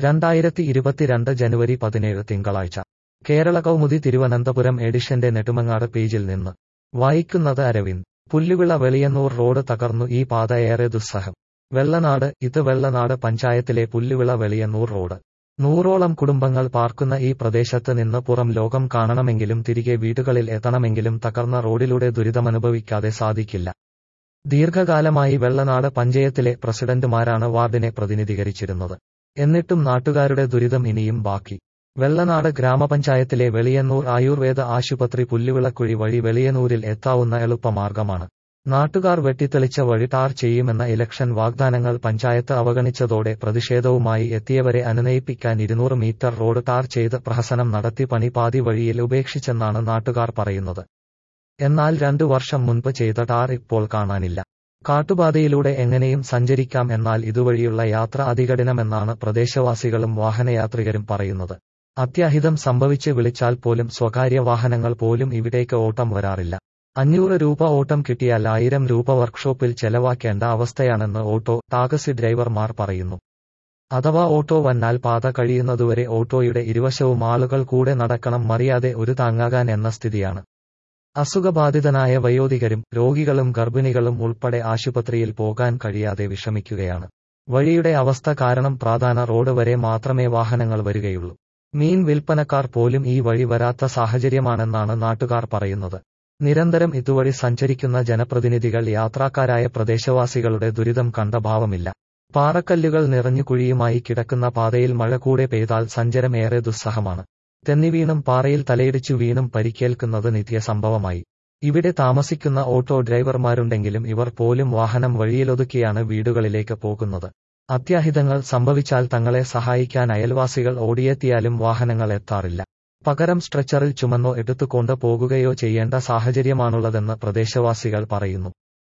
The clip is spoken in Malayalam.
രണ്ടായിരത്തി ഇരുപത്തിരണ്ട് ജനുവരി പതിനേഴ് തിങ്കളാഴ്ച കേരള കൗമുദി തിരുവനന്തപുരം എഡിഷന്റെ നെടുമങ്ങാട് പേജിൽ നിന്ന് വായിക്കുന്നത് അരവിന്ദ് പുല്ലുവിള വെളിയന്നൂർ റോഡ് തകർന്നു ഈ പാത ഏറെ ദുസ്സഹം വെള്ളനാട് ഇത് വെള്ളനാട് പഞ്ചായത്തിലെ പുല്ലുവിള വെളിയന്നൂർ റോഡ് നൂറോളം കുടുംബങ്ങൾ പാർക്കുന്ന ഈ പ്രദേശത്ത് നിന്ന് പുറം ലോകം കാണണമെങ്കിലും തിരികെ വീടുകളിൽ എത്തണമെങ്കിലും തകർന്ന റോഡിലൂടെ ദുരിതമനുഭവിക്കാതെ സാധിക്കില്ല ദീർഘകാലമായി വെള്ളനാട് പഞ്ചായത്തിലെ പ്രസിഡന്റുമാരാണ് വാർഡിനെ പ്രതിനിധീകരിച്ചിരുന്നത് എന്നിട്ടും നാട്ടുകാരുടെ ദുരിതം ഇനിയും ബാക്കി വെള്ളനാട് ഗ്രാമപഞ്ചായത്തിലെ വെളിയന്നൂർ ആയുർവേദ ആശുപത്രി പുല്ലുവിളക്കുഴി വഴി വെളിയന്നൂരിൽ എത്താവുന്ന എളുപ്പമാർഗമാണ് നാട്ടുകാർ വെട്ടിത്തെളിച്ച വഴി ടാർ ചെയ്യുമെന്ന ഇലക്ഷൻ വാഗ്ദാനങ്ങൾ പഞ്ചായത്ത് അവഗണിച്ചതോടെ പ്രതിഷേധവുമായി എത്തിയവരെ അനുനയിപ്പിക്കാൻ ഇരുന്നൂറ് മീറ്റർ റോഡ് ടാർ ചെയ്ത് പ്രഹസനം നടത്തി പണി പാതി വഴിയിൽ ഉപേക്ഷിച്ചെന്നാണ് നാട്ടുകാർ പറയുന്നത് എന്നാൽ രണ്ടു വർഷം മുൻപ് ചെയ്ത ടാർ ഇപ്പോൾ കാണാനില്ല കാട്ടുപാതയിലൂടെ എങ്ങനെയും സഞ്ചരിക്കാം എന്നാൽ ഇതുവഴിയുള്ള യാത്ര അതികഠിനമെന്നാണ് പ്രദേശവാസികളും വാഹനയാത്രികരും പറയുന്നത് അത്യാഹിതം സംഭവിച്ച് വിളിച്ചാൽ പോലും സ്വകാര്യ വാഹനങ്ങൾ പോലും ഇവിടേക്ക് ഓട്ടം വരാറില്ല അഞ്ഞൂറ് രൂപ ഓട്ടം കിട്ടിയാൽ ആയിരം രൂപ വർക്ക്ഷോപ്പിൽ ചെലവാക്കേണ്ട അവസ്ഥയാണെന്ന് ഓട്ടോ ടാക്സി ഡ്രൈവർമാർ പറയുന്നു അഥവാ ഓട്ടോ വന്നാൽ പാത കഴിയുന്നതുവരെ ഓട്ടോയുടെ ഇരുവശവും ആളുകൾ കൂടെ നടക്കണം മറിയാതെ ഒരു താങ്ങാകാൻ എന്ന സ്ഥിതിയാണ് അസുഖബാധിതനായ വയോധികരും രോഗികളും ഗർഭിണികളും ഉൾപ്പെടെ ആശുപത്രിയിൽ പോകാൻ കഴിയാതെ വിഷമിക്കുകയാണ് വഴിയുടെ അവസ്ഥ കാരണം പ്രധാന റോഡ് വരെ മാത്രമേ വാഹനങ്ങൾ വരികയുള്ളൂ മീൻ വിൽപ്പനക്കാർ പോലും ഈ വഴി വരാത്ത സാഹചര്യമാണെന്നാണ് നാട്ടുകാർ പറയുന്നത് നിരന്തരം ഇതുവഴി സഞ്ചരിക്കുന്ന ജനപ്രതിനിധികൾ യാത്രക്കാരായ പ്രദേശവാസികളുടെ ദുരിതം കണ്ട ഭാവമില്ല പാറക്കല്ലുകൾ നിറഞ്ഞു കുഴിയുമായി കിടക്കുന്ന പാതയിൽ മഴ കൂടെ പെയ്താൽ സഞ്ചരം ഏറെ ദുസ്സഹമാണ് തെന്നിവീണും പാറയിൽ തലയിടിച്ചു വീണും പരിക്കേൽക്കുന്നത് നിത്യസംഭവമായി ഇവിടെ താമസിക്കുന്ന ഓട്ടോ ഡ്രൈവർമാരുണ്ടെങ്കിലും ഇവർ പോലും വാഹനം വഴിയിലൊതുക്കിയാണ് വീടുകളിലേക്ക് പോകുന്നത് അത്യാഹിതങ്ങൾ സംഭവിച്ചാൽ തങ്ങളെ സഹായിക്കാൻ അയൽവാസികൾ ഓടിയെത്തിയാലും വാഹനങ്ങൾ എത്താറില്ല പകരം സ്ട്രെച്ചറിൽ ചുമന്നോ എടുത്തുകൊണ്ട് പോകുകയോ ചെയ്യേണ്ട സാഹചര്യമാണുള്ളതെന്ന് പ്രദേശവാസികൾ പറയുന്നു